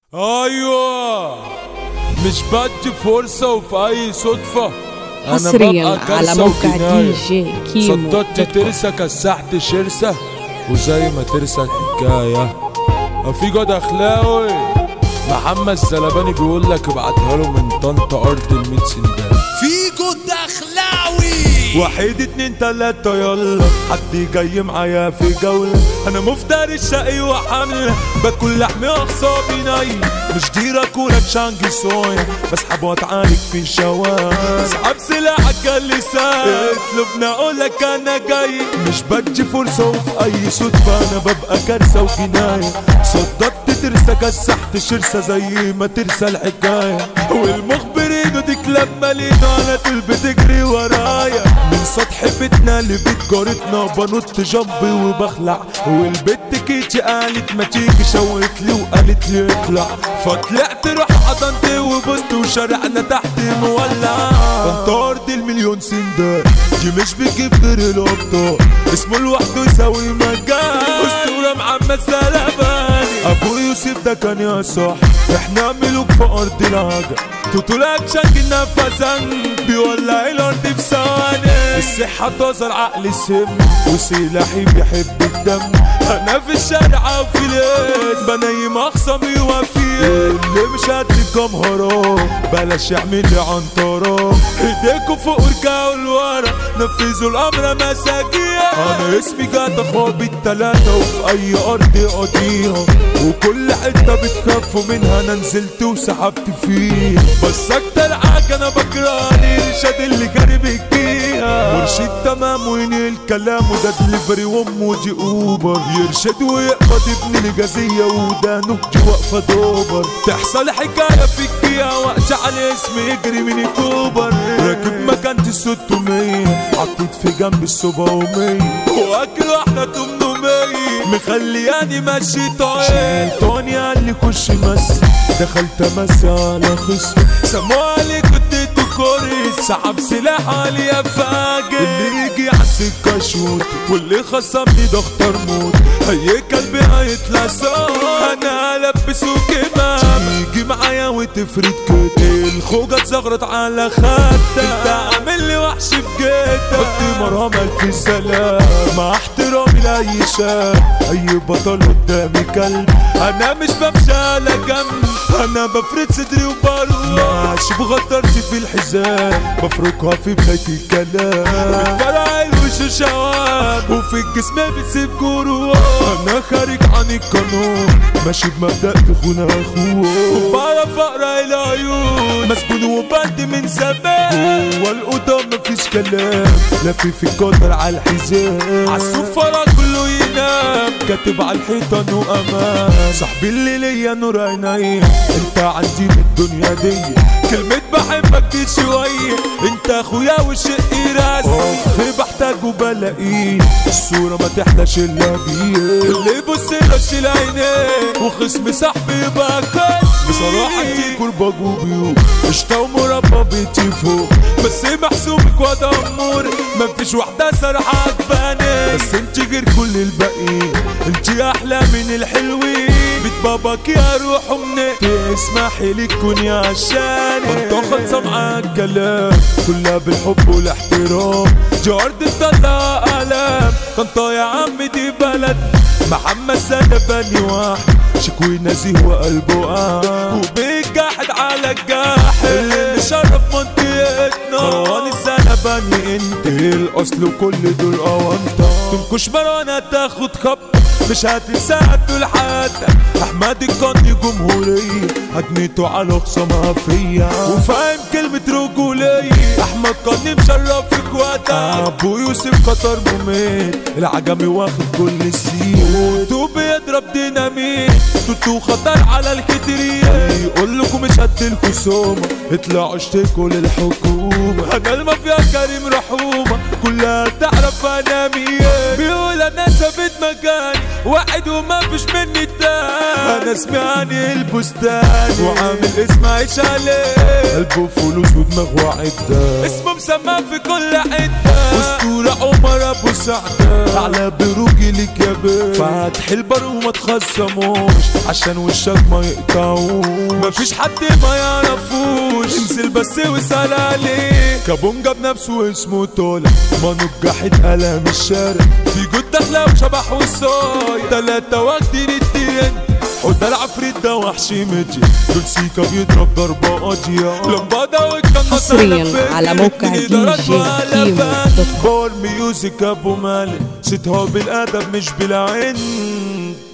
ايوه مش بدي فرصة وفي اي صدفة أنا حصريا ببقى على كارثة موقع وكناية. دي جي كيمو صدقت دوت كوم. ترسة كسحت شرسة وزي ما ترسى الحكاية في جد اخلاوي محمد الزلباني بيقول لك ابعتها له من طنطا ارض الميت سندان فيجو الدخلاوي واحد اتنين تلاتة يلا حد جاي معايا في جولة انا مفتري الشقي وحمل باكل لحم اخصابي ني مش دي راكولك شانجي صويا بسحب واتعارك في شوارع اسحب سلاحك اللسان اطلبني اقولك انا جاي مش بدي فرصة وفي اي صدفة انا ببقى كارثة وكناية صدقت ترسى كسحت شرسة زي ما ترسى الحكاية والمخبرين وديك لما لينا على طول بتجري ورايا من سطح بيتنا لبيت جارتنا بنط جنبي وبخلع والبت كيتي قالت ما تيجي شاورت لي وقالت لي اطلع فطلعت روح حضنت وبصت وشارعنا تحت مولع كنت ارض المليون سندان دي مش بتجيب غير الابطال اسمه لوحده يساوي مجال اسطوره محمد سلباني ابو يوسف ده كان يا صح احنا ملوك في ارض العجل توتو الاكشن كنا فزن بيولع الارض في ثواني الصحة تظهر عقل السم وسلاحي بيحب الدم انا في الشارع وفي الليل بنيم اخصامي وفي اللي مش قد الجمهرات بلاش يعمل لي عنطرة ايديكوا فوق ورجعوا لورا نفذوا الامر مساجين انا اسمي جات اخوابي التلاتة وفي اي ارض قضيها وكل حتة بتخافوا منها انا نزلت وسحبت فيها بس اكتر حاجة انا بكرهني الارشاد اللي جاري بيجيها مرشد تمام وينهي الكلام وده دليفري وامه دي اوبر يرشد ويقبض ابن الجازية وده نكتي واقفة دوبر تحصل حكاية في الجيا وقت على اسمي يجري من كوبر راكب مكانتي 600 حطيت في جنب السبعمية واكل واحدة 800 مخلياني ماشي طاير توني قال لي خش مس دخلت امس على خصم سموالي كنت كوريس سحب سلاح علي يا فاجر اللي يجي على السكة شوت واللي خصمني ده اختار موت اي كلب هيطلع صوت انا البسه كمام تيجي معايا وتفرد كده الخوجة اتزغرت على خدك انت عامل لي وحش في جدك حط مرهم الف سلام مع احترامي لاي شاب اي بطل قدامي كلب انا مش بمشي على جنب انا بفرد صدري وبروح ماشي بغدرتي في الحزام بفركها في بداية الكلام بتفرع الوش شواب وفي الجسم بتسيب جروح انا خارج عن القانون ماشي بمبدأ تخون اخوه بعرف اقرا العيون مسجون وبند من زمان جوه الأوضة مفيش كلام لفي في القطر على الحزام عالسفرة كله ينام كاتب على الحيطان وامان صاحبي اللي ليا نور عيني انت عندي من الدنيا دي كلمة بحبك دي شوية انت اخويا وشقي راسي بحتاجه بلاقيه الصورة ما تحلاش الا بيه اللي يبص لش العينين وخصم صاحبي يبقى كويس بصراحة انتي كربة جوبيو قشطة ومربى بيتي فوق بس محسوبك واد امور مفيش واحدة صراحة عجباني بس انتي غير كل الباقيين انتي احلى من الحلوين بيت باباك يا روح مني تسمحي لي تكوني عشاني انت خلصة معاك كلام كلها بالحب والاحترام جارد تطلع الام طنطا يا عم دي بلد محمد سلباني واحد شكوي نزيه وقلبه قاع وبيك جاحد على الجاحد اللي مشرف منطقتنا مروان السلباني انت الاصل وكل دول اوانطة تنكش مروان تاخد خبط مش هتنساها طول حياتك احمد القني جمهورية هجمته على خصمها فيا وفاهم كلمة رجولية احمد قني مشرف في اخواتك ابو يوسف خطر مميت العجمي واخد كل السين توتو بيضرب ديناميت توتو خطر على الكترية يقول لكم مش قد الخصومة اطلعوا اشتكوا للحكومة انا المافيا كريم رحومة كلها تعرف انا مين بيقول انا ثابت مكاني واحد وما فيش مني التاني انا اسمعني البستان وعامل اسم عيش عليه قلبه فلوس ودماغ وعدة اسمه مسمى في كل حتة اسطورة عمر ابو سعدة على بروجي ليك يا بيه فاتح البر وما تخصموش عشان وشك ما يقطعوش مفيش حد ما يعرفوش انزل بس واسأل عليه كابونجا بنفسه اسمه تولا ما نجحت قلم الشارع في جود داخلة وشبح والصايع تلاتة واخدين الترند حط العفريت ده وحش مجي دول سيكا بيضرب ضربة قاضية لمبادة والكنة حصرياً على موقع دي جي كيمو دوت كوم. بول ميوزك ابو مالك ستها بالادب مش بالعين